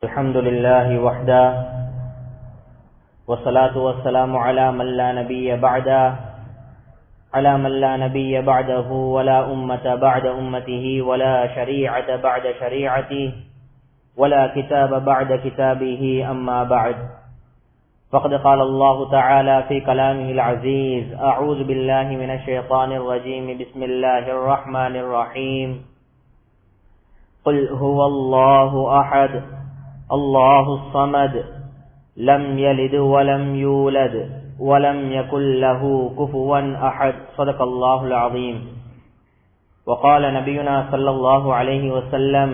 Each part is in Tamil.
الحمد لله وحده والصلاة والسلام على من لا نبي بعده على من لا نبي بعده ولا أمة بعد أمته ولا شريعة بعد شريعته ولا كتاب بعد كتابه أما بعد فقد قال الله تعالى في كلامه العزيز أعوذ بالله من الشيطان الرجيم بسم الله الرحمن الرحيم قل هو الله أحد الله الصمد لم يلد ولم يولد ولم يكن له كفوا أحد صدق الله العظيم وقال نبينا صلى الله عليه وسلم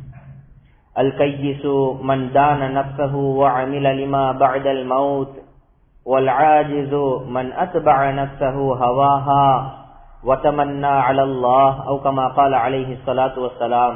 الكيس من دان نفسه وعمل لما بعد الموت والعاجز من أتبع نفسه هواها وتمنى على الله أو كما قال عليه الصلاة والسلام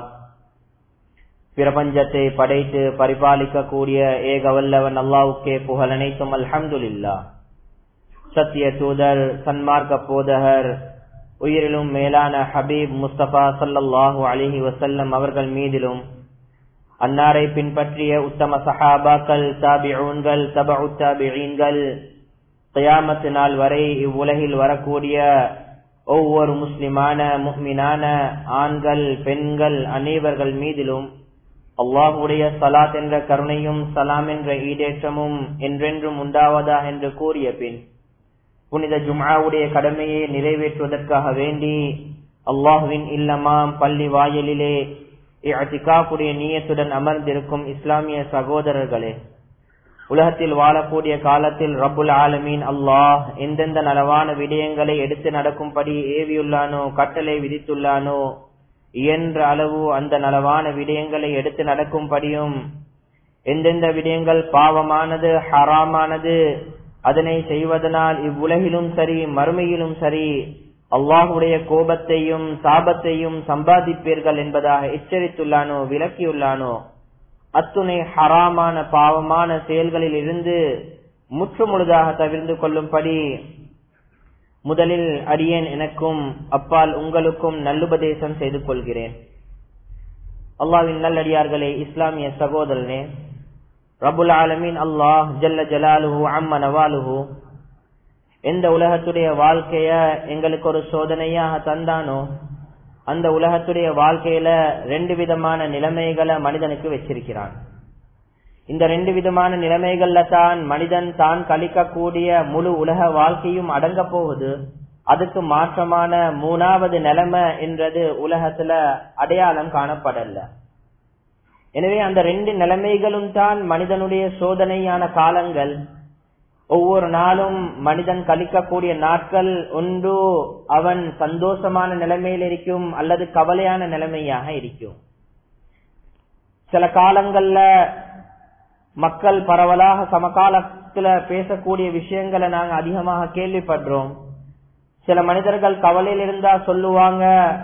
பிரபஞ்சத்தை படைத்து பரிபாலிக்கக்கூடிய ஏக வல்லவன் அல்லாவுக்கே புகழ் அனைத்தும் அல்ஹம்துலில்லா சத்திய தூதர் சன்மார்க்க போதகர் உயிரிலும் மேலான ஹபீப் முஸ்தபா சல்லல்லாஹு அலிஹி வசல்லம் அவர்கள் மீதிலும் அன்னாரை பின்பற்றிய உத்தம சஹாபாக்கள் தாபிஊன்கள் தபு தாபிகள் கயாமத்து நாள் வரை இவ்வுலகில் வரக்கூடிய ஒவ்வொரு முஸ்லிமான முக்மினான ஆண்கள் பெண்கள் அனைவர்கள் மீதிலும் அல்லாஹுடைய சலாத் என்ற கருணையும் சலாம் என்ற ஈடேற்றமும் என்றென்றும் உண்டாவதா என்று கூறிய பின் புனித ஜும்ஆவுடைய கடமையை நிறைவேற்றுவதற்காக வேண்டி அல்லாஹுவின் இல்லமாம் பள்ளி வாயலிலே அத்திகாப்புடைய நீயத்துடன் அமர்ந்திருக்கும் இஸ்லாமிய சகோதரர்களே உலகத்தில் வாழக்கூடிய காலத்தில் ரப்புல் ஆலமீன் அல்லாஹ் எந்தெந்த நலவான விடயங்களை எடுத்து நடக்கும்படி ஏவியுள்ளானோ கட்டளை விதித்துள்ளானோ இயன்ற அளவு அந்த நலவான விடயங்களை எடுத்து நடக்கும்படியும் எந்தெந்த விடயங்கள் பாவமானது ஹராமானது அதனை செய்வதனால் இவ்வுலகிலும் சரி மறுமையிலும் சரி அல்லாஹுடைய கோபத்தையும் சாபத்தையும் சம்பாதிப்பீர்கள் என்பதாக எச்சரித்துள்ளானோ விளக்கியுள்ளானோ அத்துணை ஹராமான பாவமான செயல்களில் இருந்து முற்றுமுழுதாக தவிர்ந்து கொள்ளும்படி முதலில் அடியேன் எனக்கும் அப்பால் உங்களுக்கும் நல்லுபதேசம் செய்து கொள்கிறேன் அல்லாவின் நல்லடியார்களே இஸ்லாமிய சகோதரனே ரபுல் ஆலமீன் அல்லாஹ் ஜல்ல ஜலாலுஹு அம்ம நவாலுஹு எந்த உலகத்துடைய வாழ்க்கைய எங்களுக்கு ஒரு சோதனையாக தந்தானோ அந்த உலகத்துடைய வாழ்க்கையில ரெண்டு விதமான நிலைமைகளை மனிதனுக்கு வச்சிருக்கிறான் இந்த ரெண்டு விதமான நிலைமைகள்ல தான் மனிதன் தான் கழிக்கக்கூடிய முழு உலக வாழ்க்கையும் அடங்க போகுது அதுக்கு மாற்றமான மூணாவது நிலைமை என்றது உலகத்துல அடையாளம் காணப்படல எனவே அந்த ரெண்டு நிலைமைகளும் தான் மனிதனுடைய சோதனையான காலங்கள் ஒவ்வொரு நாளும் மனிதன் கழிக்கக்கூடிய நாட்கள் ஒன்று அவன் சந்தோஷமான நிலைமையில் இருக்கும் அல்லது கவலையான நிலைமையாக இருக்கும் சில காலங்கள்ல மக்கள் பரவலாக சமகாலத்துல பேசக்கூடிய விஷயங்களை நாங்க அதிகமாக கேள்விப்படுறோம் சில மனிதர்கள் கவலையில் இருந்தா சொல்லுவாங்க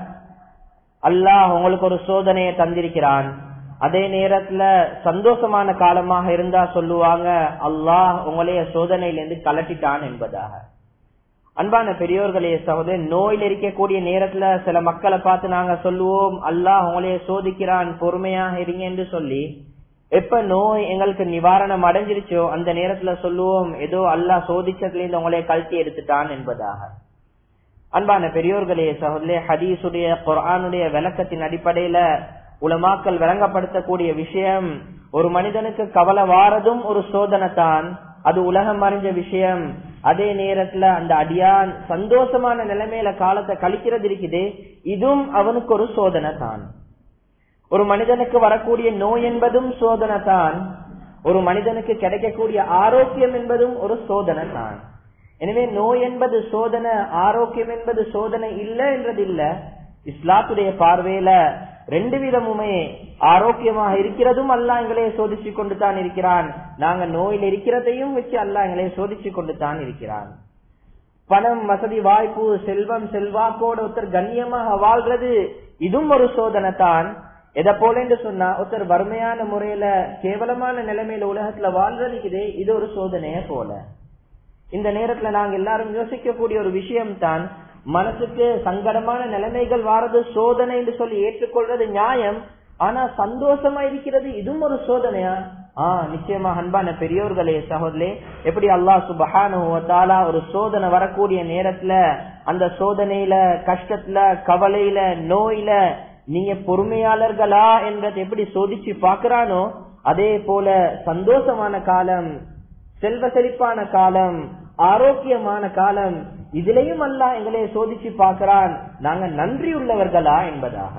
அல்லாஹ் உங்களுக்கு ஒரு சோதனையை தந்திருக்கிறான் அதே நேரத்துல சந்தோஷமான காலமாக இருந்தா சொல்லுவாங்க அல்லாஹ் உங்களைய சோதனையிலிருந்து கலட்டிட்டான் என்பதாக அன்பான பெரியோர்களே சகோதர நோயில் இருக்கக்கூடிய நேரத்துல சில மக்களை பார்த்து நாங்க சொல்லுவோம் அல்லாஹ் உங்களைய சோதிக்கிறான் பொறுமையாக இருங்க என்று சொல்லி எப்ப நோய் எங்களுக்கு நிவாரணம் அடைஞ்சிருச்சோ அந்த நேரத்துல சொல்லுவோம் ஏதோ அல்லா சோதிச்சதுல இருந்து உங்களைய கழட்டி எடுத்துட்டான் என்பதாக அன்பான பெரியோர்களே சகோதரே ஹதீசுடைய குரானுடைய விளக்கத்தின் அடிப்படையில உலமாக்கல் விளங்கப்படுத்தக்கூடிய விஷயம் ஒரு மனிதனுக்கு கவலை வாரதும் ஒரு சோதனை தான் அது உலகம் அறிஞ்ச விஷயம் அதே நேரத்துல அந்த அடியான் சந்தோஷமான நிலைமையில காலத்தை கழிக்கிறது இருக்குது இதுவும் அவனுக்கு ஒரு சோதனை தான் ஒரு மனிதனுக்கு வரக்கூடிய நோய் என்பதும் சோதனை தான் ஒரு மனிதனுக்கு கிடைக்கக்கூடிய ஆரோக்கியம் என்பதும் ஒரு சோதனை தான் எனவே நோய் என்பது சோதனை ஆரோக்கியம் என்பது சோதனை இல்லை என்றது இல்ல இஸ்லாத்துடைய பார்வையில ரெண்டு விதமுமே ஆரோக்கியமாக இருக்கிறதும் அல்லா எங்களையே சோதிச்சு கொண்டு தான் இருக்கிறான் நாங்க நோயில் இருக்கிறதையும் வச்சு அல்லா எங்களையே சோதிச்சு கொண்டு தான் இருக்கிறான் பணம் வசதி வாய்ப்பு செல்வம் செல்வாக்கோட ஒருத்தர் கண்ணியமாக வாழ்றது இதுவும் ஒரு சோதனை தான் எதை போல என்று சொன்னா ஒருத்தர் வறுமையான முறையில கேவலமான நிலைமையில உலகத்துல வாழ்றதுக்குதே இது ஒரு சோதனைய போல இந்த நேரத்துல நாங்க எல்லாரும் யோசிக்கக்கூடிய ஒரு விஷயம் தான் மனசுக்கு சங்கடமான நிலைமைகள் வாரது சோதனை என்று சொல்லி ஏற்றுக்கொள்றது நியாயம் ஆனா சந்தோஷமா இருக்கிறது இதுவும் ஒரு சோதனையா ஆஹ் நிச்சயமா அன்பான பெரியோர்களே சகோதரே எப்படி அல்லாஹ் சுபஹானுவத்தாலா ஒரு சோதனை வரக்கூடிய நேரத்துல அந்த சோதனையில கஷ்டத்துல கவலையில நோயில நீங்க பொறுமையாளர்களா என்றதை எப்படி சோதிச்சு பாக்குறானோ அதே போல சந்தோஷமான காலம் செல்வ செழிப்பான காலம் ஆரோக்கியமான காலம் இதுலயும் அல்ல எங்களை சோதிச்சு பார்க்கிறான் நாங்க நன்றி உள்ளவர்களா என்பதாக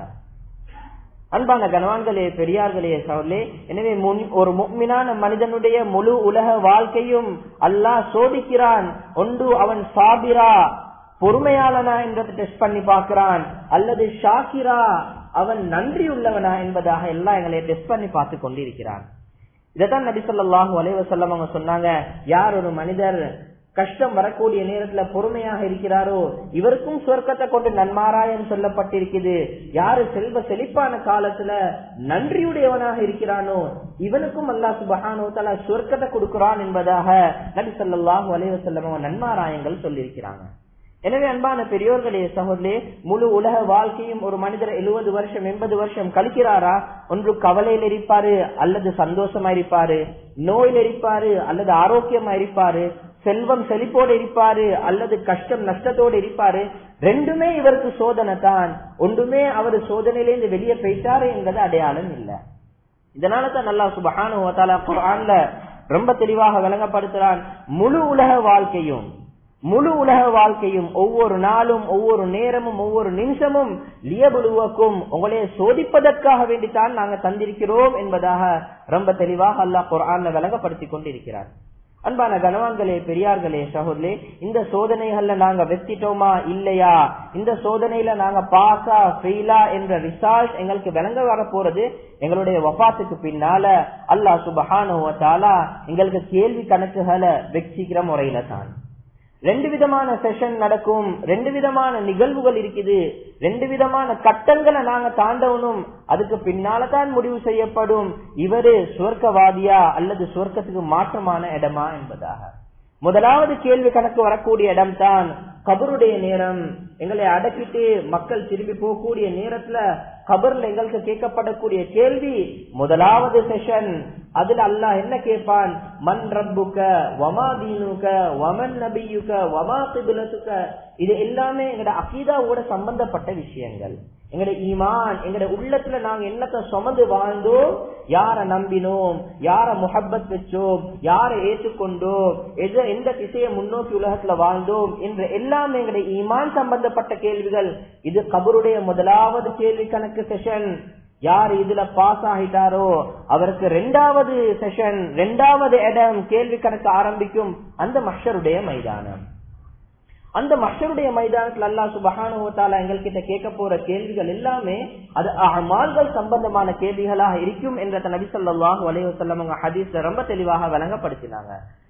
அன்பான கனவான்களே பெரியார்களே சவர்களே எனவே ஒரு முக்மினான மனிதனுடைய முழு உலக வாழ்க்கையும் அல்லாஹ் சோதிக்கிறான் ஒன்று அவன் சாபிரா பொறுமையாளனா என்றதை டெஸ்ட் பண்ணி பார்க்கிறான் அல்லது ஷாக்கிரா அவன் நன்றி உள்ளவனா என்பதாக எல்லாம் எங்களை டெஸ்ட் பண்ணி பார்த்து கொண்டிருக்கிறான் இதைத்தான் நபி சொல்லாஹு அலைவசல்லம் அவங்க சொன்னாங்க யார் ஒரு மனிதர் கஷ்டம் வரக்கூடிய நேரத்துல பொறுமையாக இருக்கிறாரோ இவருக்கும் சொர்க்கத்தை கொண்டு நன்மாராயம் சொல்லப்பட்டிருக்குது யாரு செல்வ செழிப்பான காலத்துல நன்றியுடையவனாக இருக்கிறானோ இவனுக்கும் அல்லா சுபஹானோ தலா சொர்க்கத்தை கொடுக்கிறான் என்பதாக நபி சொல்லாஹு அலைவசல்லம் நன்மாராயங்கள் சொல்லியிருக்கிறாங்க எனவே அன்பான பெரியோர்களே சகோதரே முழு உலக வாழ்க்கையும் ஒரு மனிதர் எழுபது வருஷம் எண்பது வருஷம் கழிக்கிறாரா ஒன்று கவலையில் இருப்பாரு அல்லது சந்தோஷமா இருப்பாரு நோயில் இருப்பாரு அல்லது ஆரோக்கியமா இருப்பாரு செல்வம் செழிப்போடு இருப்பாரு அல்லது கஷ்டம் நஷ்டத்தோடு இருப்பாரு ரெண்டுமே இவருக்கு சோதனை தான் ஒன்றுமே அவர் சோதனையிலேருந்து வெளியே போயிட்டாரு என்பது அடையாளம் இல்லை இதனால தான் நல்லா சுபஹானு குரான்ல ரொம்ப தெளிவாக விளங்கப்படுத்துறான் முழு உலக வாழ்க்கையும் முழு உலக வாழ்க்கையும் ஒவ்வொரு நாளும் ஒவ்வொரு நேரமும் ஒவ்வொரு நிமிஷமும் லியபுலுவக்கும் உங்களைய சோதிப்பதற்காக வேண்டித்தான் நாங்க தந்திருக்கிறோம் என்பதாக ரொம்ப தெளிவாக அல்லாஹ் குரான்ல விளங்கப்படுத்தி கொண்டிருக்கிறார் அன்பான கனவான்களே பெரியார்களே சகோதரே இந்த சோதனைகள்ல நாங்க வெத்திட்டோமா இல்லையா இந்த சோதனையில நாங்க பாஸா ஃபெயிலா என்ற ரிசால்ட் எங்களுக்கு விளங்க வர போறது எங்களுடைய வபாத்துக்கு பின்னால அல்லாஹ் சுபஹானுவத்தாலா எங்களுக்கு கேள்வி கணக்குகளை வெச்சிக்கிற முறையில தான் ரெண்டு விதமான செஷன் நடக்கும் ரெண்டு விதமான நிகழ்வுகள் இருக்குது ரெண்டு விதமான கட்டங்களை நாங்க தாண்டவனும் அதுக்கு பின்னால தான் முடிவு செய்யப்படும் இவரு சுவர்க்கவாதியா அல்லது சுவர்க்கத்துக்கு மாற்றமான இடமா என்பதாக முதலாவது கேள்வி கணக்கு வரக்கூடிய இடம் தான் கபருடைய நேரம் எங்களை அடக்கிட்டு மக்கள் திரும்பி போகக்கூடிய நேரத்துல கபர்ல எங்களுக்கு கேட்கப்படக்கூடிய கேள்வி முதலாவது செஷன் அதுல அல்லாஹ் என்ன கேட்பான் மண் ரப்புக்க வமா தீனுக்க வமன் நபியுக்க வமா திபுலத்துக்க இது எல்லாமே எங்கட அகீதாவோட சம்பந்தப்பட்ட விஷயங்கள் எங்கட ஈமான் எங்கட உள்ளத்துல நாங்க என்னத்தை சுமந்து வாழ்ந்தோம் யார நம்பினோம் யார முஹப்பத் வச்சோம் யார ஏற்றுக்கொண்டோம் எது எந்த திசையை முன்னோக்கி உலகத்துல வாழ்ந்தோம் என்ற எல்லாமே எங்கட ஈமான் சம்பந்தப்பட்ட கேள்விகள் இது கபருடைய முதலாவது கேள்வி கணக்கு செஷன் யார் இதுல பாஸ் ஆகிட்டாரோ அவருக்கு ரெண்டாவது செஷன் ரெண்டாவது இடம் கேள்வி கணக்கு ஆரம்பிக்கும் அந்த மஷருடைய மைதானம் அந்த மஷருடைய மைதானத்துல அல்லா சுபஹானுவத்தால எங்கள்கிட்ட கேட்க போற கேள்விகள் எல்லாமே அது அமால்கள் சம்பந்தமான கேள்விகளாக இருக்கும் என்ற நபி சொல்லாஹு அலைவசல்லம் அவங்க ஹதீஸ்ல ரொம்ப தெளிவாக விளங்கப்படுத்தினாங்க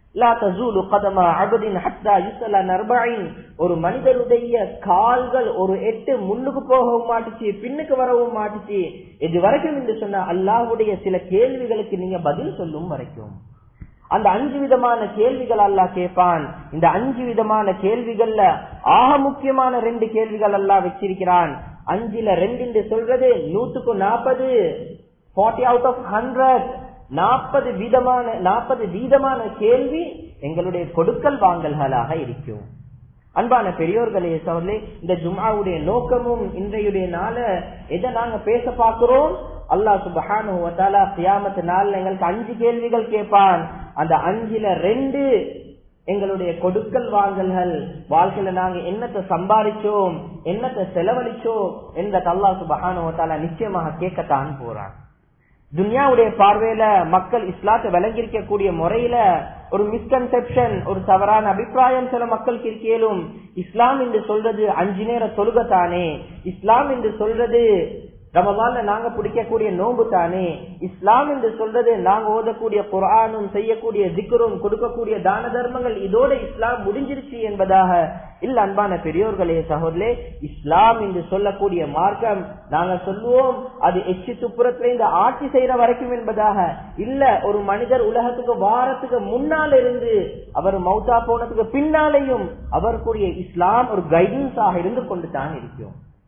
ஒரு மனிதருடைய கால்கள் ஒரு எட்டு முன்னுக்கு போகவும் மாட்டுச்சு பின்னுக்கு வரவும் மாட்டுச்சு இது வரைக்கும் என்று சொன்ன அல்லாஹுடைய சில கேள்விகளுக்கு நீங்க பதில் சொல்லும் வரைக்கும் அந்த அஞ்சு விதமான கேள்விகள் அல்லா கேட்பான் இந்த அஞ்சு விதமான கேள்விகள்ல ஆக முக்கியமான ரெண்டு கேள்விகள் அல்லா வச்சிருக்கிறான் அஞ்சுல ரெண்டு சொல்றது நூத்துக்கு நாற்பது ஃபார்ட்டி அவுட் ஆஃப் ஹண்ட்ரட் நாற்பது வீதமான நாற்பது வீதமான கேள்வி எங்களுடைய கொடுக்கல் வாங்கல்களாக இருக்கும் அன்பான பெரியோர்களே சவர்களே இந்த ஜும்மாவுடைய நோக்கமும் இன்றையுடைய நாள எதை நாங்க பேச பார்க்கிறோம் அல்லாஹ் சுபஹானு கியாமத்து நாள் எங்களுக்கு அஞ்சு கேள்விகள் கேட்பான் அந்த அஞ்சுல ரெண்டு எங்களுடைய கொடுக்கல் வாங்கல்கள் வாழ்க்கையில நாங்க என்னத்தை சம்பாதிச்சோம் என்னத்தை செலவழிச்சோம் என்ற அல்லாஹ் சுபஹானு நிச்சயமாக கேட்கத்தான் போறான் துன்யாவுடைய பார்வையில மக்கள் இஸ்லாத்தை விளங்கியிருக்கக்கூடிய முறையில ஒரு மிஸ்கன்செப்ஷன் ஒரு தவறான அபிப்பிராயம் சில மக்களுக்கு இருக்கேலும் இஸ்லாம் என்று சொல்றது அஞ்சு நேர தொழுகத்தானே இஸ்லாம் என்று சொல்றது ரமதான்ல நாங்க பிடிக்கக்கூடிய நோம்பு தானே இஸ்லாம் என்று சொல்றது நாங்க ஓதக்கூடிய குரானும் செய்யக்கூடிய திக்கரும் கொடுக்கக்கூடிய தான தர்மங்கள் இதோட இஸ்லாம் முடிஞ்சிருச்சு என்பதாக இல்ல அன்பான பெரியோர்களே சகோதரே இஸ்லாம் என்று சொல்லக்கூடிய மார்க்கம் நாங்க சொல்லுவோம் அது எச்சு துப்புரத்துல இந்த ஆட்சி செய்யற வரைக்கும் என்பதாக இல்ல ஒரு மனிதர் உலகத்துக்கு வாரத்துக்கு முன்னால் இருந்து அவர் மௌத்தா போனதுக்கு பின்னாலேயும் அவருக்குரிய இஸ்லாம் ஒரு கைடன்ஸாக இருந்து கொண்டு தான் இருக்கும்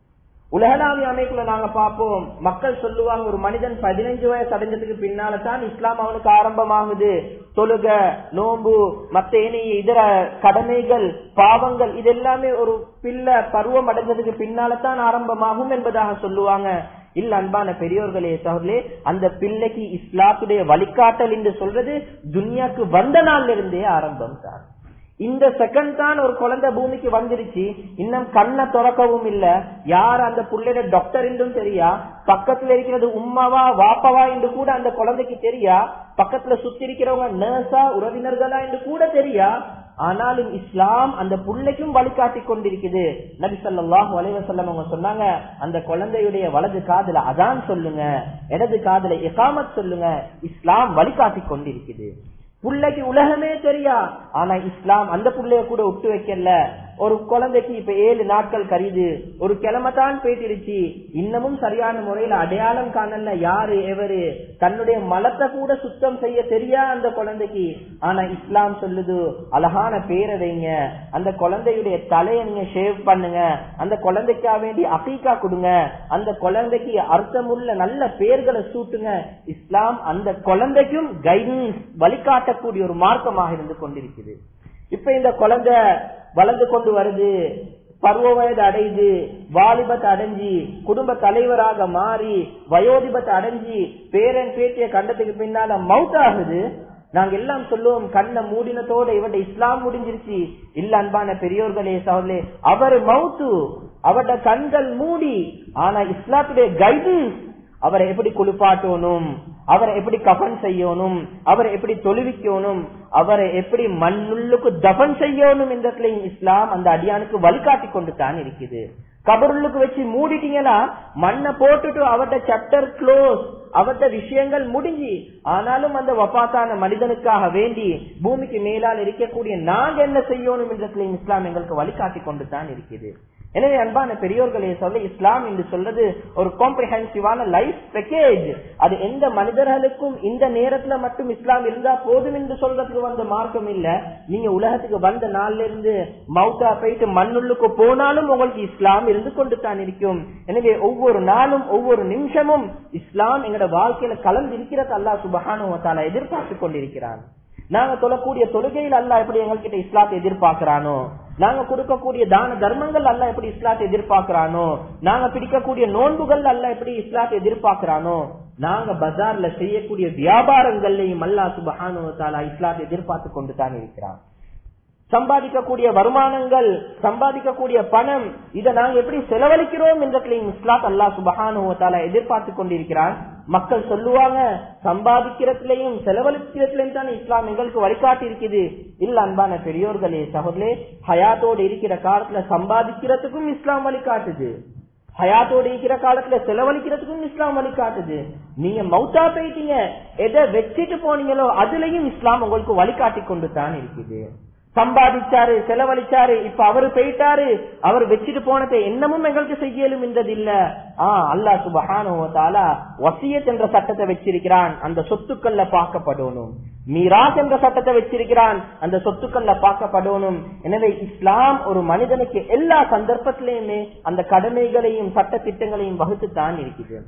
உலகளாவிய அமைப்புல நாங்க பார்ப்போம் மக்கள் சொல்லுவாங்க ஒரு மனிதன் பதினஞ்சு வயசு அடைஞ்சதுக்கு பின்னால தான் இஸ்லாம் அவனுக்கு ஆரம்பமாகுது தொழுக நோம்பு மத்த ஏனைய இதர கடமைகள் பாவங்கள் இது எல்லாமே ஒரு பிள்ளை பருவம் அடைஞ்சதுக்கு பின்னால தான் ஆரம்பமாகும் என்பதாக சொல்லுவாங்க இல்ல அன்பான பெரியோர்களே சகோதரே அந்த பிள்ளைக்கு இஸ்லாத்துடைய வழிகாட்டல் என்று சொல்றது துன்யாக்கு வந்த நாள்ல இருந்தே ஆரம்பம் தான் இந்த செகண்ட் தான் ஒரு குழந்தை பூமிக்கு வந்துருச்சு இன்னும் கண்ணை திறக்கவும் இல்ல யார் அந்த புள்ளையோட டாக்டர் என்றும் தெரியா பக்கத்துல இருக்கிறது உம்மாவா வாப்பவா என்று கூட அந்த குழந்தைக்கு தெரியா பக்கத்துல சுத்தி இருக்கிறவங்க நர்ஸா உறவினர்களா என்று கூட தெரியா ஆனாலும் இஸ்லாம் அந்த புள்ளைக்கும் வழிகாட்டி கொண்டிருக்குது நபி சொல்லாஹு அலைவசல்லம் அவங்க சொன்னாங்க அந்த குழந்தையுடைய வலது காதுல அதான் சொல்லுங்க இடது காதுல எகாமத் சொல்லுங்க இஸ்லாம் வழிகாட்டி கொண்டிருக்குது புள்ளைக்கு உலகமே தெரியா ஆனா இஸ்லாம் அந்த புள்ளைய கூட விட்டு வைக்கல ஒரு குழந்தைக்கு இப்ப ஏழு நாட்கள் கரிது ஒரு கிழமை தான் போயிட்டுருச்சு இன்னமும் சரியான முறையில அடையாளம் காணல யாரு எவரு தன்னுடைய மலத்தை கூட சுத்தம் செய்ய தெரியா அந்த குழந்தைக்கு ஆனா இஸ்லாம் சொல்லுது அழகான பேரை வைங்க அந்த குழந்தையுடைய தலையை நீங்க ஷேவ் பண்ணுங்க அந்த குழந்தைக்கா வேண்டி அகீக்கா கொடுங்க அந்த குழந்தைக்கு அர்த்தமுள்ள நல்ல பேர்களை சூட்டுங்க இஸ்லாம் அந்த குழந்தைக்கும் கைடன்ஸ் வழிகாட்டக்கூடிய ஒரு மார்க்கமாக இருந்து கொண்டிருக்குது இப்ப இந்த குழந்தை வளர்ந்து கொண்டு வருது பருவ வயது அடைந்து வாலிபத்தை அடைஞ்சி குடும்ப தலைவராக மாறி வயோதிபத்தை அடைஞ்சி பேரன் பேட்டிய கண்டத்துக்கு பின்னால மவுத் ஆகுது நாங்க எல்லாம் சொல்லுவோம் கண்ணை மூடினத்தோட இவட இஸ்லாம் முடிஞ்சிருச்சு இல்ல அன்பான பெரியோர்களே சகோதரே அவர் மவுத்து அவட கண்கள் மூடி ஆனா இஸ்லாத்துடைய கைடன்ஸ் அவரை எப்படி குளிப்பாட்டணும் அவரை எப்படி கஃன் செய்யணும் அவரை எப்படி தொழுவிக்கணும் அவரை எப்படி மண்ணுள்ளுக்கு தபன் செய்யணும் என்றதுலையும் இஸ்லாம் அந்த அடியானுக்கு வழிகாட்டி கொண்டு தான் இருக்குது கபருள்ளுக்கு வச்சு மூடிட்டீங்கன்னா மண்ணை போட்டுட்டு அவர்ட சாப்டர் க்ளோஸ் அவர்ட விஷயங்கள் முடிஞ்சு ஆனாலும் அந்த வபாத்தான மனிதனுக்காக வேண்டி பூமிக்கு மேலால் இருக்கக்கூடிய நாங்க என்ன செய்யணும் என்றதுலையும் இஸ்லாம் எங்களுக்கு வழிகாட்டி கொண்டு தான் இருக்குது எனவே அன்பான பெரியோர்களே சொல்ல இஸ்லாம் என்று சொல்றது ஒரு காம்ப்ரிஹென்சிவான லைஃப் பேக்கேஜ் அது எந்த மனிதர்களுக்கும் இந்த நேரத்துல மட்டும் இஸ்லாம் இருந்தா போதும் என்று சொல்றதுக்கு வந்த மார்க்கம் இல்ல நீங்க உலகத்துக்கு வந்த நாள்ல இருந்து மவுத்தா போயிட்டு மண்ணுள்ளுக்கு போனாலும் உங்களுக்கு இஸ்லாம் இருந்து கொண்டு தான் இருக்கும் எனவே ஒவ்வொரு நாளும் ஒவ்வொரு நிமிஷமும் இஸ்லாம் எங்களோட வாழ்க்கையில கலந்து இருக்கிறது அல்லா சுபஹானுவத்தால எதிர்பார்த்து கொண்டிருக்கிறான் நாங்க தொழக்கூடிய தொழுகையில் அல்ல எப்படி எங்ககிட்ட இஸ்லாத்தை எதிர்பார்க்கிறானோ நாங்க கொடுக்கக்கூடிய தான தர்மங்கள் அல்ல எப்படி இஸ்லாத்தை எதிர்பார்க்கிறானோ நாங்க பிடிக்கக்கூடிய நோன்புகள் அல்ல எப்படி இஸ்லாத்தை எதிர்பார்க்கிறானோ நாங்க பஜார்ல செய்யக்கூடிய வியாபாரங்கள்லையும் அல்லா சுபஹானுவத்தாலா இஸ்லாத்தை எதிர்பார்த்து கொண்டு தான் இருக்கிறான் சம்பாதிக்கக்கூடிய வருமானங்கள் சம்பாதிக்கக்கூடிய பணம் இதை நாங்க எப்படி செலவழிக்கிறோம் என்றதையும் இஸ்லாத் அல்லா சுபஹானுவத்தால எதிர்பார்த்து கொண்டிருக்கிறான் மக்கள் சொல்லுவாங்க சம்பாதிக்கிறதுலயும் செலவழிக்கிறதுலயும் தான் இஸ்லாம் எங்களுக்கு வழிகாட்டி இருக்குது இல்ல அன்பான பெரியோர்களே சகோதரே ஹயாத்தோடு இருக்கிற காலத்துல சம்பாதிக்கிறதுக்கும் இஸ்லாம் வழிகாட்டுது ஹயாத்தோடு இருக்கிற காலத்துல செலவழிக்கிறதுக்கும் இஸ்லாம் வழிகாட்டுது நீங்க மௌத்தா போயிட்டீங்க எதை வச்சுட்டு போனீங்களோ அதுலயும் இஸ்லாம் உங்களுக்கு வழிகாட்டி கொண்டு தான் இருக்குது சம்பாதிச்சாரு செலவழிச்சாரு இப்ப அவரு போயிட்டாரு அவர் வச்சுட்டு போனதை என்னமும் எங்களுக்கு செய்யலும் என்றது இல்ல ஆஹ் அல்லா சுபஹானுவத்தாலா வசியத் என்ற சட்டத்தை வச்சிருக்கிறான் அந்த சொத்துக்கள்ல பார்க்கப்படணும் மீராஸ் என்ற சட்டத்தை வச்சிருக்கிறான் அந்த சொத்துக்கள்ல பார்க்கப்படணும் எனவே இஸ்லாம் ஒரு மனிதனுக்கு எல்லா சந்தர்ப்பத்திலையுமே அந்த கடமைகளையும் சட்ட திட்டங்களையும் வகுத்து தான் இருக்குது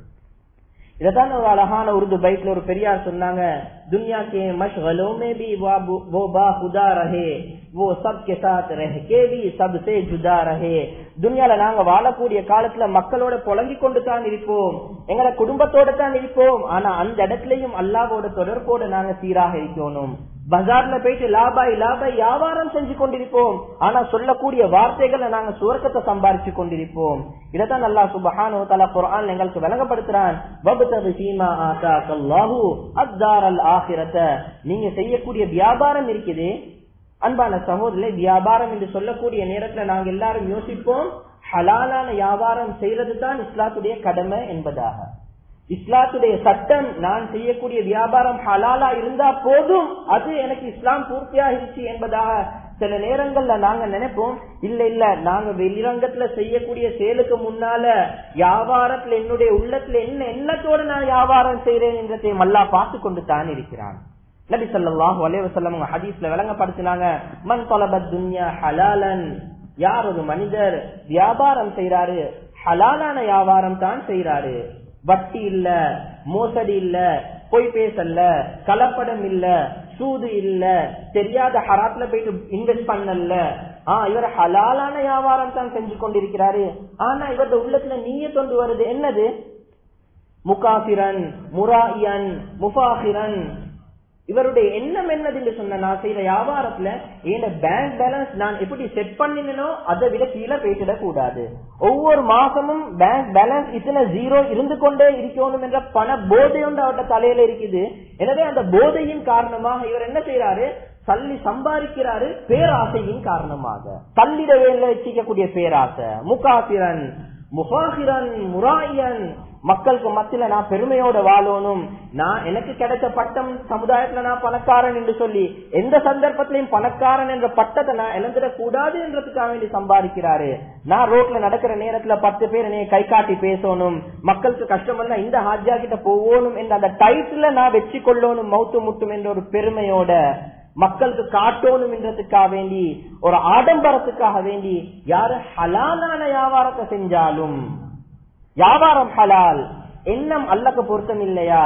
இதான் ஒரு அழகான உருது பைட்ல ஒரு பெரியார் சொன்னாங்க दुनिया के मशगलों में भी वो बाखुदा रहे वो सबके साथ रह के भी सबसे जुदा रहे துனியால நாங்க வாழக்கூடிய காலத்துல மக்களோட புலங்கி கொண்டு தான் இருப்போம் எங்களை குடும்பத்தோட தான் இருப்போம் ஆனா அந்த இடத்துலயும் அல்லாவோட தொடர்போட நாங்க சீராக இருக்கணும் பஜார்ல போயிட்டு லாபாய் லாபாய் வியாபாரம் செஞ்சு கொண்டிருப்போம் ஆனா சொல்லக்கூடிய வார்த்தைகளை நாங்க சுவர்க்கத்தை சம்பாரிச்சு கொண்டிருப்போம் இதைத்தான் அல்லா சுபஹானு தலா குரான் எங்களுக்கு விளங்கப்படுத்துறான் நீங்க செய்யக்கூடிய வியாபாரம் இருக்குது அன்பான சகோதரே வியாபாரம் என்று சொல்லக்கூடிய நேரத்துல நாங்க எல்லாரும் யோசிப்போம் ஹலாலான வியாபாரம் செய்யறது தான் இஸ்லாத்துடைய கடமை என்பதாக இஸ்லாத்துடைய சட்டம் நான் செய்யக்கூடிய வியாபாரம் ஹலாலா இருந்தா போதும் அது எனக்கு இஸ்லாம் பூர்த்தியாகிருச்சு என்பதாக சில நேரங்கள்ல நாங்க நினைப்போம் இல்ல இல்ல நாங்க வெளிரங்கத்துல செய்யக்கூடிய செயலுக்கு முன்னால வியாபாரத்துல என்னுடைய உள்ளத்துல என்ன எண்ணத்தோட நான் வியாபாரம் செய்யறேன் என்றதை மல்லா பார்த்து கொண்டு தான் இருக்கிறான் நபி சொல்லாஹு அலைவசல்லம் ஹதீஸ்ல விளங்கப்படுத்தினாங்க மண் தொலபத் துன்யா ஹலாலன் யார் ஒரு மனிதர் வியாபாரம் செய்யறாரு ஹலாலான வியாபாரம் தான் செய்யறாரு வட்டி இல்ல மோசடி இல்ல பொய் பேசல கலப்படம் இல்ல சூது இல்ல தெரியாத ஹராத்ல போயிட்டு இன்வெஸ்ட் பண்ணல ஆஹ் இவர் ஹலாலான வியாபாரம் தான் செஞ்சு கொண்டிருக்கிறாரு ஆனா இவரது உள்ளத்துல நீய தொண்டு வருது என்னது முகாசிரன் முராயன் முஃபாஹிரன் இவருடைய எண்ணம் என்னது என்று சொன்ன நான் செய்யற வியாபாரத்துல என் பேங்க் பேலன்ஸ் நான் எப்படி செட் பண்ணினோ அதை விட கீழே பேசிடக் கூடாது ஒவ்வொரு மாசமும் பேங்க் பேலன்ஸ் இத்தனை ஜீரோ இருந்து கொண்டே இருக்கணும் என்ற பண போதை ஒன்று அவர்கிட்ட தலையில இருக்குது எனவே அந்த போதையின் காரணமாக இவர் என்ன செய்யறாரு தள்ளி சம்பாதிக்கிறாரு பேராசையின் காரணமாக தள்ளிட வேலை வச்சிக்கக்கூடிய பேராசை முகாசிரன் முகாசிரன் முராயன் மக்களுக்கு மத்தியில நான் பெருமையோட வாழணும் நான் எனக்கு கிடைச்ச பட்டம் சமுதாயத்துல நான் பணக்காரன் என்று சொல்லி எந்த சந்தர்ப்பத்திலையும் பணக்காரன் என்ற பட்டத்தை நான் இழந்துடக் கூடாது என்றதுக்காக வேண்டி சம்பாதிக்கிறாரு நான் ரோட்ல நடக்கிற நேரத்துல பத்து பேர் என்னைய கை காட்டி பேசணும் மக்களுக்கு கஷ்டம் இல்ல இந்த ஹாஜியா கிட்ட போகணும் என்ற அந்த டைட்டில நான் வெற்றி கொள்ளணும் மௌத்து முட்டும் என்ற ஒரு பெருமையோட மக்களுக்கு காட்டணும் என்றதுக்காக வேண்டி ஒரு ஆடம்பரத்துக்காக வேண்டி யாரு ஹலாலான வியாபாரத்தை செஞ்சாலும் வியாபாரம் ஹலால் எண்ணம் அல்லக்கு பொருத்தம் இல்லையா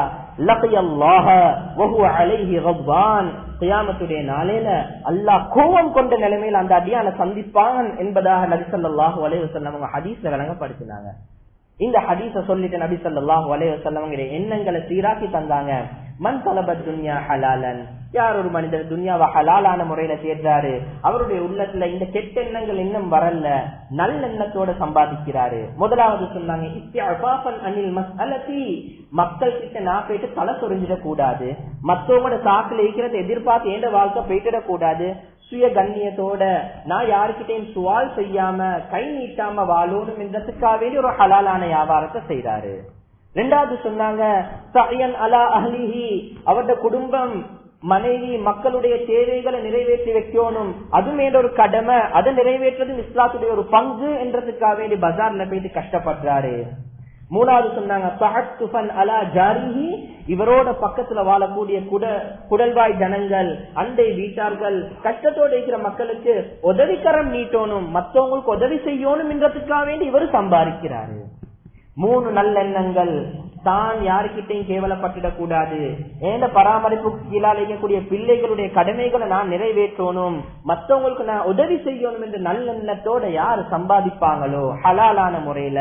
கியாமத்துடைய நாளையில அல்லாஹ் கோபம் கொண்ட நிலைமையில் அந்த அடியான சந்திப்பான் என்பதாக நபி சொல்லாஹு அலைவசல்லம் அவங்க ஹதீஸ்ல விளங்கப்படுத்தினாங்க இந்த ஹதீஸ சொல்லிட்டு நபி சொல்லாஹு அலைவசல்லம் எண்ணங்களை சீராக்கி தந்தாங்க மண் தலபத் துன்யா ஹலாலன் யார் ஒரு மனிதர் துன்யாவை ஹலாலான முறையில தேர்றாரு அவருடைய உள்ளத்துல இந்த கெட்ட எண்ணங்கள் இன்னும் வரல நல்லெண்ணத்தோட சம்பாதிக்கிறாரு முதலாவது சொன்னாங்க அனில் மஸ்அலத்தி மக்கள் கிட்ட நான் போயிட்டு தலை சொரிஞ்சிடக் கூடாது மத்தவங்களோட சாக்குல இருக்கிறத எதிர்பார்த்து எந்த வாழ்க்கை போயிட்டுடக் கூடாது சுய கண்ணியத்தோட நான் யாருக்கிட்டையும் சுவால் செய்யாம கை நீட்டாம வாழணும் என்றதுக்காக வேண்டி ஒரு ஹலாலான வியாபாரத்தை செய்யறாரு ரெண்டாவது சொன்னாங்க அலா அஹ்லிஹி அவருடைய குடும்பம் மனைவி மக்களுடைய தேவைகளை நிறைவேற்றி வைக்கணும் அது மேல ஒரு கடமை அதை நிறைவேற்றது இஸ்லாத்துடைய ஒரு பங்கு என்றதுக்காக வேண்டி பஜார்ல போயிட்டு கஷ்டப்படுறாரு மூணாவது சொன்னாங்க அலா ஜாரிஹி இவரோட பக்கத்துல வாழக்கூடிய குட குடல்வாய் ஜனங்கள் அண்டை வீட்டார்கள் கஷ்டத்தோட இருக்கிற மக்களுக்கு உதவிக்கரம் நீட்டணும் மத்தவங்களுக்கு உதவி செய்யணும் என்றதுக்காக வேண்டி இவர் சம்பாதிக்கிறாரு மூணு நல்லெண்ணங்கள் தான் யாருக்கிட்டையும் கேவலப்பட்டுடக் கூடாது ஏந்த பராமரிப்பு கீழால் இருக்கக்கூடிய பிள்ளைகளுடைய கடமைகளை நான் நிறைவேற்றணும் மத்தவங்களுக்கு நான் உதவி செய்யணும் என்ற நல்லெண்ணத்தோட யார் சம்பாதிப்பாங்களோ ஹலாலான முறையில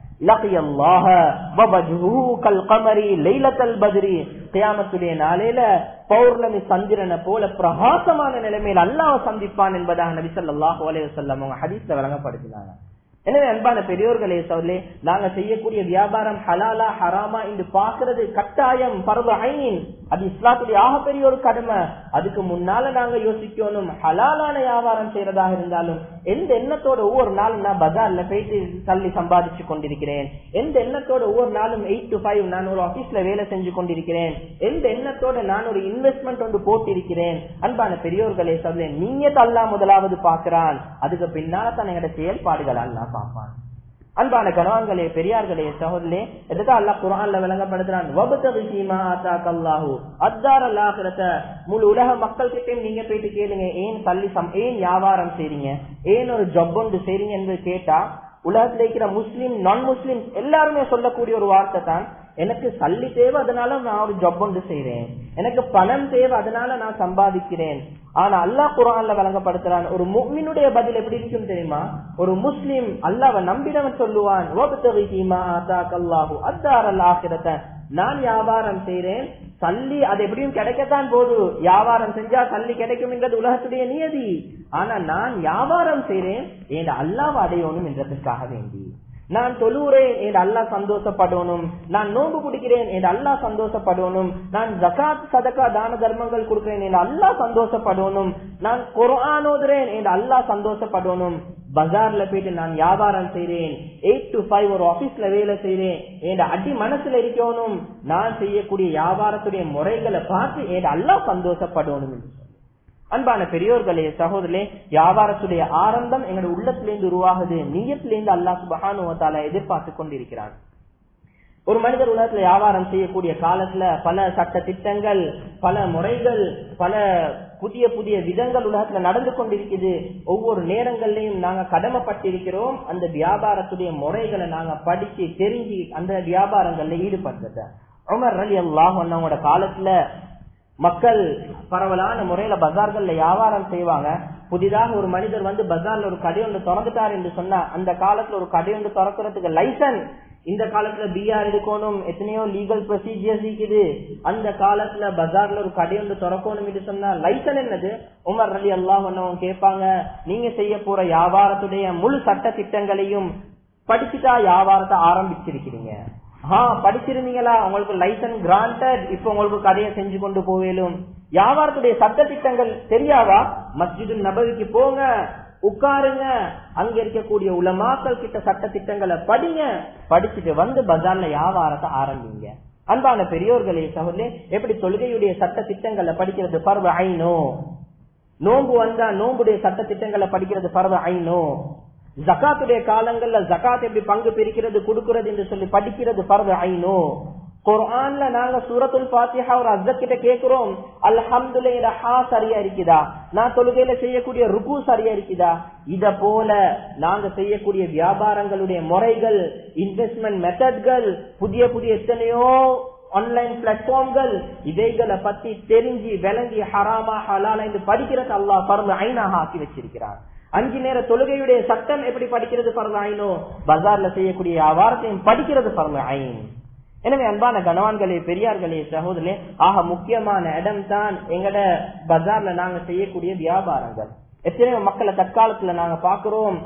பௌர்ணமி சந்திரனை போல பிரகாசமான நிலைமையில் அல்லாஹ் சந்திப்பான் என்பதாக நபி சொல்லாஹு அலையம் அவங்க ஹதீஸ்ல வழங்கப்படுத்தினாங்க எனவே அன்பான பெரியோர்களே சொல்லி நாங்க செய்யக்கூடிய வியாபாரம் ஹலாலா ஹராமா என்று பாக்குறது கட்டாயம் பரவ ஐனின் அது இஸ்லாத்துடைய ஆக பெரிய ஒரு கடமை அதுக்கு முன்னால நாங்க யோசிக்கணும் ஹலாலான வியாபாரம் செய்யறதாக இருந்தாலும் எந்த எண்ணத்தோட ஒவ்வொரு நாளும் நான் பஜார்ல போயிட்டு தள்ளி சம்பாதிச்சு கொண்டிருக்கிறேன் எந்த எண்ணத்தோட ஒவ்வொரு நாளும் எயிட் டு ஃபைவ் நான் ஒரு ஆபீஸ்ல வேலை செஞ்சு கொண்டிருக்கிறேன் எந்த எண்ணத்தோட நான் ஒரு இன்வெஸ்ட்மெண்ட் ஒன்று போட்டிருக்கிறேன் அன்பான பெரியோர்களே சொல்ல நீங்க தள்ளா முதலாவது பாக்குறான் அதுக்கு பின்னால தான் எங்களோட செயல்பாடுகள் எல்லாம் பார்ப்பான் அன்பான கணவான்களே பெரியார்களே சகோதரே எதுக்கா அல்லா குரான்ல விளங்கப்படுத்துறான் முழு உலக மக்கள் கிட்டையும் நீங்க போயிட்டு கேளுங்க ஏன் பள்ளி சம் ஏன் வியாபாரம் செய்றீங்க ஏன் ஒரு ஜப் ஒன்று செய்றீங்க என்று கேட்டா உலகத்துல இருக்கிற முஸ்லீம் நான் முஸ்லிம் எல்லாருமே சொல்லக்கூடிய ஒரு வார்த்தை தான் எனக்கு சல்லி தேவை அதனால நான் ஒரு ஜப் ஒன்று செய்யறேன் எனக்கு பணம் தேவை அதனால நான் சம்பாதிக்கிறேன் ஆனா அல்லாஹ் குரான்ல வழங்கப்படுத்துறான் ஒரு முக்மினுடைய பதில் எப்படி இருக்கும் தெரியுமா ஒரு முஸ்லிம் அல்லாஹ் நம்பினவன் சொல்லுவான் நான் வியாபாரம் செய்யறேன் சல்லி அது எப்படியும் கிடைக்கத்தான் போது வியாபாரம் செஞ்சா சல்லி கிடைக்கும் என்றது உலகத்துடைய நியதி ஆனா நான் வியாபாரம் செய்யறேன் என் அல்லாவை அடையணும் என்றதுக்காக வேண்டி நான் தொழுறேன் என்று அல்லா சந்தோஷப்படணும் நான் நோன்பு குடிக்கிறேன் என்று அல்லா சந்தோஷப்படணும் நான் ஜகாத் சதக்கா தான தர்மங்கள் கொடுக்கிறேன் என்று அல்லா சந்தோஷப்படணும் நான் குரானோதுறேன் என்று அல்லா சந்தோஷப்படணும் பஜார்ல போயிட்டு நான் வியாபாரம் செய்யறேன் எயிட் டு ஃபைவ் ஒரு ஆபீஸ்ல வேலை செய்யறேன் என் அடி மனசுல இருக்கணும் நான் செய்யக்கூடிய வியாபாரத்துடைய முறைகளை பார்த்து என் அல்லா சந்தோஷப்படணும் என்று அன்பான பெரியோர்களே சகோதரே வியாபாரத்துடைய ஆரம்பம் எங்களுடைய உள்ளத்திலிருந்து உருவாகுது நீயத்திலிருந்து அல்லா சுபகானுவத்தால எதிர்பார்த்து கொண்டிருக்கிறான் ஒரு மனிதர் உலகத்துல வியாபாரம் செய்யக்கூடிய காலத்துல பல சட்ட திட்டங்கள் பல முறைகள் பல புதிய புதிய விதங்கள் உலகத்துல நடந்து கொண்டிருக்குது ஒவ்வொரு நேரங்கள்லயும் நாங்க கடமைப்பட்டிருக்கிறோம் அந்த வியாபாரத்துடைய முறைகளை நாங்க படிச்சு தெரிஞ்சு அந்த வியாபாரங்கள்ல ஈடுபடுறத உமர் அலி அல்லாஹ் அவங்களோட காலத்துல மக்கள் பரவலான முறையில பஜார்கள்ல வியாபாரம் செய்வாங்க புதிதாக ஒரு மனிதர் வந்து பஜார்ல ஒரு கடை ஒன்று திறந்துட்டார் என்று சொன்னா அந்த காலத்துல ஒரு கடை ஒன்று திறக்கிறதுக்கு லைசன்ஸ் இந்த காலத்துல பிஆர் எடுக்கணும் எத்தனையோ லீகல் ப்ரொசீஜர்ஸ் இருக்குது அந்த காலத்துல பஜார்ல ஒரு கடை ஒன்று திறக்கணும் என்று சொன்னா லைசன் என்னது உமர் அலி அல்லாஹ் கேட்பாங்க நீங்க செய்ய போற வியாபாரத்துடைய முழு சட்ட திட்டங்களையும் படிச்சுட்டா வியாபாரத்தை ஆரம்பிச்சிருக்கிறீங்க ஆஹ் படிச்சிருந்தீங்களா உங்களுக்கு லைசன்ஸ் கிராண்டட் இப்ப உங்களுக்கு கடையை செஞ்சு கொண்டு போவேலும் வியாபாரத்துடைய சட்ட திட்டங்கள் தெரியாவா மஸ்ஜிது நபவிக்கு போங்க உட்காருங்க அங்க இருக்கக்கூடிய உலமாக்கள் கிட்ட சட்ட திட்டங்களை படிங்க படிச்சுட்டு வந்து பஜார்ல வியாபாரத்தை ஆரம்பிங்க அன்பான பெரியோர்களே சகோதரே எப்படி தொழுகையுடைய சட்ட திட்டங்களை படிக்கிறது பர்வ ஐநோ நோன்பு வந்தா நோம்புடைய சட்ட திட்டங்களை படிக்கிறது பர்வ ஐநோ ஜக்காத்துடைய காலங்கள்ல ஜக்காத் எப்படி பங்கு பிரிக்கிறது கொடுக்கிறது என்று சொல்லி படிக்கிறது பரது ஐநோ குர்ஆன்ல நாங்க சூரத்துல் பாத்திஹா ஒரு அஸ்ஸத் கிட்ட கேக்குறோம் அல்ஹம்துலில்லாஹ் ஹா சரியா இருக்குதா நான் தொழுகையில செய்யக்கூடிய ருக்கு சரியா இருக்குதா இத போல நாங்க செய்யக்கூடிய வியாபாரங்களுடைய முறைகள் இன்வெஸ்ட்மெண்ட் மெத்தட்கள் புதிய புதிய எத்தனையோ ஆன்லைன் பிளாட்ஃபார்ம்கள் இவைகளை பத்தி தெரிஞ்சு விளங்கி ஹராமா ஹலாலா என்று படிக்கிறது அல்லாஹ் பரந்து ஐநாக ஆக்கி வச்சிருக்கிறார் அஞ்சு நேர தொழுகையுடைய சட்டம் எப்படி படிக்கிறது பரந்த ஐனோ பஜார்ல செய்யக்கூடிய வியாபாரத்தையும் படிக்கிறது பரந்த ஐன் எனவே அன்பான கனவான்களே பெரியார்களே சகோதரே ஆக முக்கியமான இடம் தான் எங்கட பஜார்ல நாங்க செய்யக்கூடிய வியாபாரங்கள் எத்தனையோ மக்களை தற்காலத்துல நாங்க பாக்குறோம்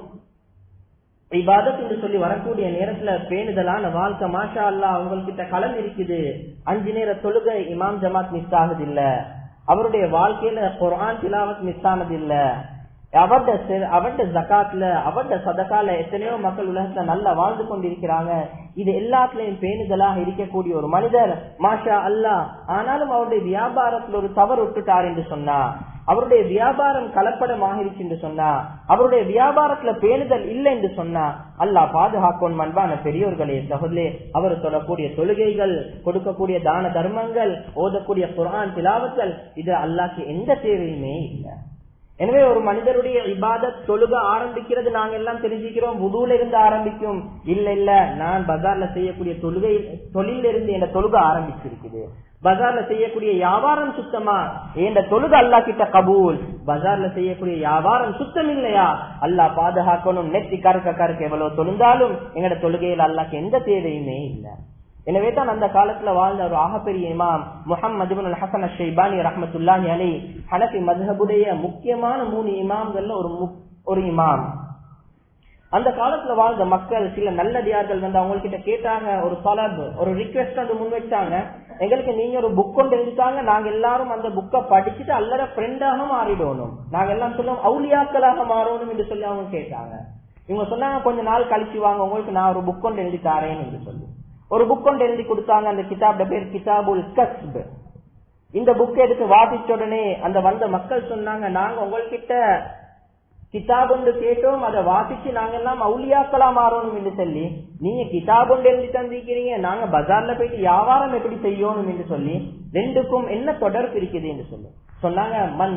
இபாதத் என்று சொல்லி வரக்கூடிய நேரத்துல பேணுதலான வாழ்க்கை மாஷா அல்லா அவங்ககிட்ட களம் இருக்குது அஞ்சு நேர தொழுகை இமாம் ஜமாத் மிஸ் ஆகுது இல்ல அவருடைய வாழ்க்கையில குரான் திலாவத் மிஸ் ஆனது இல்ல அவருடைய அவருடைய ஜக்காத்ல அவருடைய சதக்கால எத்தனையோ மக்கள் உலகத்துல நல்லா வாழ்ந்து கொண்டிருக்கிறாங்க இது எல்லாத்துலயும் பேணுதலாக இருக்கக்கூடிய ஒரு மனிதர் மாஷா அல்லா ஆனாலும் அவருடைய வியாபாரத்துல ஒரு தவறு விட்டுட்டார் என்று சொன்னா அவருடைய வியாபாரம் கலப்படம் ஆகிருச்சு என்று சொன்னா அவருடைய வியாபாரத்துல பேணுதல் இல்லை என்று சொன்னா அல்லா பாதுகாக்கும் அன்பான பெரியோர்களே சகோதரே அவர் சொல்லக்கூடிய தொழுகைகள் கொடுக்கக்கூடிய தான தர்மங்கள் ஓதக்கூடிய குரான் திலாவத்தல் இது அல்லாக்கு எந்த தேவையுமே இல்லை எனவே ஒரு மனிதருடைய இபாதத் தொழுக ஆரம்பிக்கிறது நாங்க எல்லாம் தெரிஞ்சுக்கிறோம் புதுல இருந்து ஆரம்பிக்கும் இல்ல இல்ல நான் பஜார்ல செய்யக்கூடிய தொழுகை தொழில இருந்து என் தொழுக ஆரம்பிச்சிருக்குது பஜார்ல செய்யக்கூடிய வியாபாரம் சுத்தமா என்ற தொழுக அல்லா கிட்ட கபூல் பஜார்ல செய்யக்கூடிய வியாபாரம் சுத்தம் இல்லையா அல்லா பாதுகாக்கணும் நெத்தி கருக்க கருக்க எவ்வளவு தொழுந்தாலும் எங்கட தொழுகையில் அல்லாக்கு எந்த தேவையுமே இல்லை எனவே தான் அந்த காலத்துல வாழ்ந்த ஒரு ஆகப்பெரிய இமாம் முகமது ஹசன் ஷைபானி ரஹமத்துல்லாஹி அலி ஹனபி மதுஹபுடைய முக்கியமான மூணு இமாம்கள்ல ஒரு ஒரு இமாம் அந்த காலத்துல வாழ்ந்த மக்கள் சில நல்லடியார்கள் வந்து அவங்க கிட்ட கேட்டாங்க ஒரு தலப் ஒரு ரிக்வெஸ்ட் வந்து முன் வச்சாங்க எங்களுக்கு நீங்க ஒரு புக் கொண்டு எழுதிட்டாங்க நாங்க எல்லாரும் அந்த புக்கை படிச்சுட்டு அல்லற ஃப்ரெண்டாக மாறிடணும் நாங்க எல்லாம் சொல்லுவோம் அவுளியாக்களாக மாறணும் என்று சொல்லி அவங்க கேட்டாங்க இவங்க சொன்னாங்க கொஞ்ச நாள் கழிச்சு வாங்க உங்களுக்கு நான் ஒரு புக் கொண்டு எழுதி தாரேன் என்று சொல்லி ஒரு புக் கொண்டு எழுதி கொடுத்தாங்க அந்த கிதாபோட பேர் கிதாபுல் கஸ்ப் இந்த புக் எடுத்து வாசிச்ச உடனே அந்த வந்த மக்கள் சொன்னாங்க நாங்க உங்கள்கிட்ட கிதாப் ஒன்று கேட்டோம் அதை வாசிச்சு நாங்க எல்லாம் அவுளியாக்களா மாறணும் என்று சொல்லி நீங்க கிதாப் ஒன்று எழுதி தந்திருக்கிறீங்க நாங்க பஜார்ல போயிட்டு வியாபாரம் எப்படி செய்யணும் என்று சொல்லி ரெண்டுக்கும் என்ன தொடர்பு இருக்குது என்று சொல்லி சொன்னாங்க மண்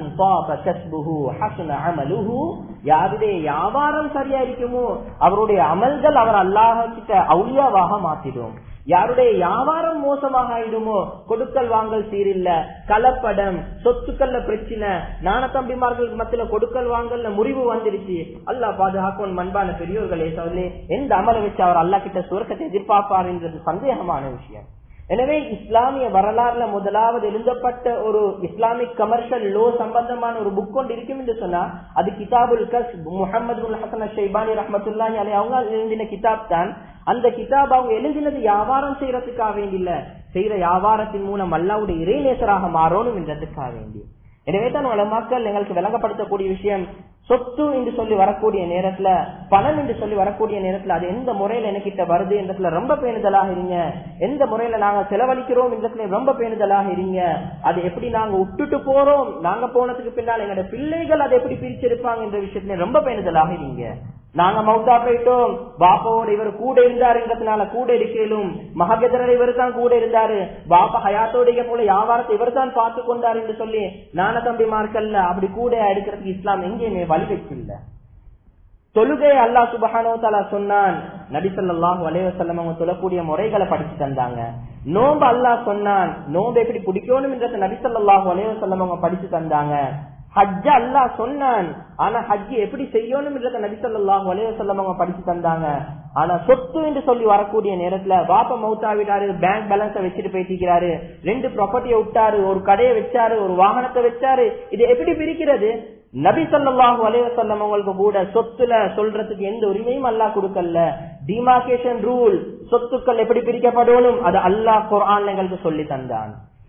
யாருடைய வியாபாரம் சரியா இருக்குமோ அவருடைய அமல்கள் அவர் அல்லாஹ் கிட்ட அவுளியாவாக மாத்திடும் யாருடைய வியாபாரம் மோசமாக ஆயிடுமோ கொடுக்கல் வாங்கல் சீரில்ல கலப்படம் சொத்துக்கள்ல பிரச்சனை நாணத்தம்பிமார்களுக்கு மத்தியில கொடுக்கல் வாங்கல்ல முறிவு வந்துருச்சு அல்லா பாதுகாக்கும் மண்பான பெரியோர்களே சொல்லி எந்த அமலை வச்சு அவர் அல்லா கிட்ட சுரக்கத்தை எதிர்பார்ப்பார் என்றது சந்தேகமான விஷயம் எனவே இஸ்லாமிய வரலாறுல முதலாவது எழுதப்பட்ட ஒரு இஸ்லாமிக் கமர்ஷியல் லோ சம்பந்தமான ஒரு புக் கொண்டு இருக்கும் என்று சொன்னா அது கிதாபுல் கஸ் முகமது ஹசன் ஷைபானி ரஹமத்துல்லாஹி அலி அவங்க எழுதின கிதாப் தான் அந்த கிதாப் அவங்க எழுதினது வியாபாரம் செய்யறதுக்காக வேண்டி இல்ல செய்யற வியாபாரத்தின் மூலம் அல்லாவுடைய இறைநேசராக மாறணும் என்றதுக்காக வேண்டி எனவே தான் மக்கள் எங்களுக்கு விளங்கப்படுத்தக்கூடிய விஷயம் சொத்து என்று சொல்லி வரக்கூடிய நேரத்துல பணம் என்று சொல்லி வரக்கூடிய நேரத்துல அது எந்த முறையில எனக்கிட்ட வருது என்றதுல ரொம்ப பேணுதலாக இருங்க எந்த முறையில நாங்க செலவழிக்கிறோம் என்றதுல ரொம்ப பேணுதலாக இருங்க அது எப்படி நாங்க விட்டுட்டு போறோம் நாங்க போனதுக்கு பின்னால் எங்களோட பிள்ளைகள் அதை எப்படி பிரிச்சிருப்பாங்க என்ற விஷயத்துல ரொம்ப பேணுதலாக இருங்க நாங்க மௌத்தா போயிட்டோம் பாப்பாவோட இவர் கூட இருந்தாருங்கிறதுனால கூட இருக்கலும் மககதர இவர் தான் கூட இருந்தாரு பாப்பா ஹயாத்தோடைய போல வியாபாரத்தை இவர் தான் பார்த்து கொண்டாரு என்று சொல்லி நான தம்பி மார்க்கல்ல அப்படி கூட எடுக்கிறதுக்கு இஸ்லாம் எங்கேயுமே வழி வச்சில்ல தொழுகை அல்லாஹ் சுபஹானோ தாலா சொன்னான் நபி சொல்லாஹு அலைவசல்லம் அவங்க தொழக்கூடிய முறைகளை படிச்சு தந்தாங்க நோம்பு அல்லாஹ் சொன்னான் நோம்பு எப்படி பிடிக்கணும் என்றத நபி சொல்லாஹு அலைவசல்லம் அவங்க படிச்சு தந்தாங்க ஹஜ்ஜ அல்லாஹ் சொன்னான் ஆனா ஹஜ் எப்படி செய்யணும் என்றத நபி சொல்லாஹு அலைவசல்லம் அவங்க படிச்சு தந்தாங்க ஆனா சொத்து என்று சொல்லி வரக்கூடிய நேரத்துல பாப்பா மௌத்தா விட்டாரு பேங்க் பேலன்ஸ வச்சுட்டு போயிட்டிருக்கிறாரு ரெண்டு ப்ராப்பர்ட்டியை விட்டாரு ஒரு கடையை வச்சாரு ஒரு வாகனத்தை வச்சாரு இது எப்படி பிரிக்கிறது நபி சொல்லாஹு அலைவசல்லம் அவங்களுக்கு கூட சொத்துல சொல்றதுக்கு எந்த உரிமையும் அல்லாஹ் கொடுக்கல டிமார்கேஷன் ரூல் சொத்துக்கள் எப்படி பிரிக்கப்படணும் அது அல்லாஹ் குரான் எங்களுக்கு சொல்லி தந்தான்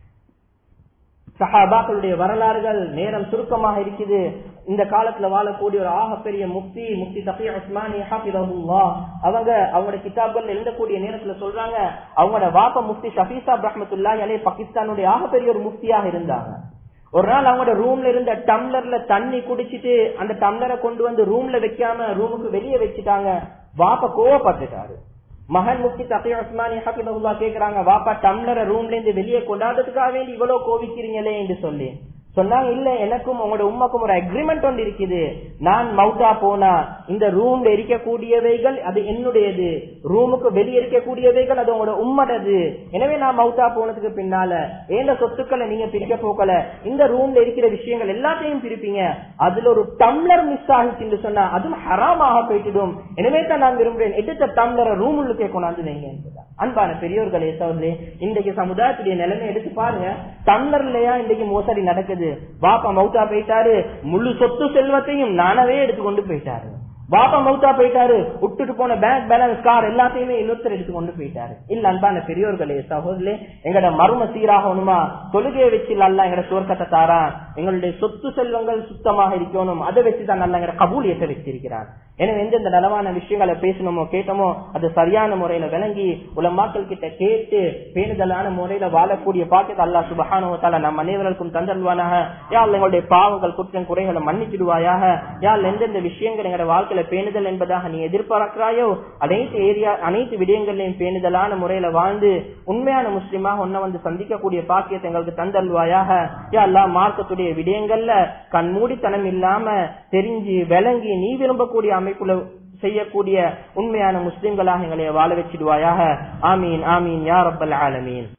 சஹாபாக்களுடைய வரலாறுகள் நேரம் சுருக்கமாக இருக்குது இந்த காலத்துல வாழக்கூடிய ஒரு ஆகப்பெரிய முக்தி முக்தி தபி உஸ்மானி ஹாஃபிதஹுல்லா அவங்க அவங்களோட கிதாப்கள் எழுதக்கூடிய நேரத்துல சொல்றாங்க அவங்களோட வாப்ப முஃப்தி ஷபீசா ரஹமத்துல்லாஹி அலே பாகிஸ்தானுடைய ஆகப்பெரிய ஒரு முஃப்தியாக இருந்தாங்க ஒரு நாள் அவங்களோட ரூம்ல இருந்த டம்ளர்ல தண்ணி குடிச்சிட்டு அந்த டம்ளரை கொண்டு வந்து ரூம்ல வைக்காம ரூமுக்கு வெளியே வச்சுட்டாங்க வாப்ப கோவப்பட்டுட்டாரு மகன் முக்தி தகை உஸ்மானி ஹபிபுல்லா கேக்குறாங்க வாப்பா டம்ளரை ரூம்ல இருந்து வெளியே கொண்டாடுறதுக்காக வேண்டி இவ்வளவு கோவிக்கிறீங்களே என்று சொல்லி சொன்னாங்க இல்ல எனக்கும் உங்களோட உண்மைக்கும் ஒரு அக்ரிமெண்ட் ஒன்று இருக்குது நான் மவுத்தா போனா இந்த ரூம்ல இருக்கக்கூடியவைகள் அது என்னுடையது ரூமுக்கு வெளியே இருக்கக்கூடியவைகள் அது உங்களோட உம்மடது எனவே நான் மவுத்தா போனதுக்கு பின்னால ஏந்த சொத்துக்களை நீங்க பிரிக்க போக்கல இந்த ரூம்ல இருக்கிற விஷயங்கள் எல்லாத்தையும் பிரிப்பீங்க அதுல ஒரு டம்ளர் மிஸ் ஆகிச்சுன்னு சொன்னா அதுவும் ஹராமாக போயிட்டுடும் எனவே தான் நான் விரும்புறேன் எடுத்த டம்ளரை ரூம் உள்ளுக்கே கொண்டாந்து வைங்க அன்பான பெரியோர்களே சோதரே இன்றைக்கு சமுதாயத்துடைய நிலைமை எடுத்து பாருங்க டம்ளர்லயா இன்றைக்கு மோசடி நடக்குது பாப்பா மவுத்தா போயிட்டாரு முழு சொத்து செல்வத்தையும் நானவே எடுத்துக்கொண்டு போயிட்டாரு பாப்பா மவுத்தா போயிட்டாரு விட்டுட்டு போன பேங்க் பேலன்ஸ் கார் எல்லாத்தையுமே இன்னொருத்தர் எடுத்துக்கொண்டு போயிட்டாரு இல்ல அன்பான பெரியோர்களே சகோதரே எங்கட மர்ம சீராகணுமா தொழுகையை வச்சு நல்லா எங்கட சுவர்க்கத்தை தாரா எங்களுடைய சொத்து செல்வங்கள் சுத்தமாக இருக்கணும் அதை வச்சுதான் நல்லா எங்கட கபூலியத்தை வச்சிருக்கிறார் எனவே எந்தெந்த நலவான விஷயங்களை பேசணுமோ கேட்டோமோ அது சரியான முறையில விளங்கி உலமாக்கள் கிட்ட கேட்டு பேணுதலான முறையில வாழக்கூடிய பாக்கியத்தை அல்லா சுபஹானுவத்தால நம் அனைவருக்கும் தந்தல்வானாக யாழ் எங்களுடைய பாவங்கள் குற்றம் குறைகளை மன்னிச்சிடுவாயாக யாழ் எந்தெந்த விஷயங்கள் எங்களுடைய வாழ்க்கையில பேணுதல் என்பதாக நீ எதிர்பார்க்கிறாயோ அனைத்து ஏரியா அனைத்து விடயங்களையும் பேணுதலான முறையில வாழ்ந்து உண்மையான முஸ்லிமாக ஒன்ன வந்து சந்திக்கக்கூடிய பாக்கியத்தை எங்களுக்கு தந்தல்வாயாக யா அல்லா மார்க்கத்துடைய விடயங்கள்ல கண்மூடித்தனம் இல்லாம தெரிஞ்சு விளங்கி நீ விரும்பக்கூடிய அமைப்புல செய்யக்கூடிய உண்மையான முஸ்லிம்களாக எங்களை வாழ வச்சிடுவாயாக ஆமீன் ஆமீன் யா ரப்பல் ஆலமீன்